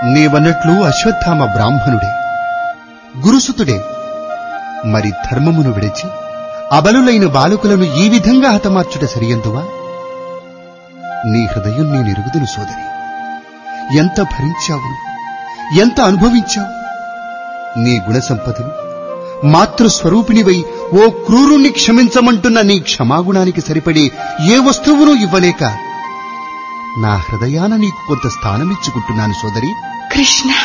నీవన్నట్లు అశ్వత్థామ బ్రాహ్మణుడే గురుసుతుడే మరి ధర్మమును విడిచి అబలులైన బాలకులను ఈ విధంగా హతమార్చుట సరియందువా నీ హృదయం నేనెరుగుదును సోదరి ఎంత భరించావు ఎంత అనుభవించావు నీ గుణ సంపదలు మాతృస్వరూపిణివై ఓ క్రూరుణ్ణి క్షమించమంటున్న నీ క్షమాగుణానికి సరిపడి ఏ వస్తువును ఇవ్వలేక నా హృదయాన నీకు కొంత స్థానమిచ్చుకుంటున్నాను సోదరి కృష్ణ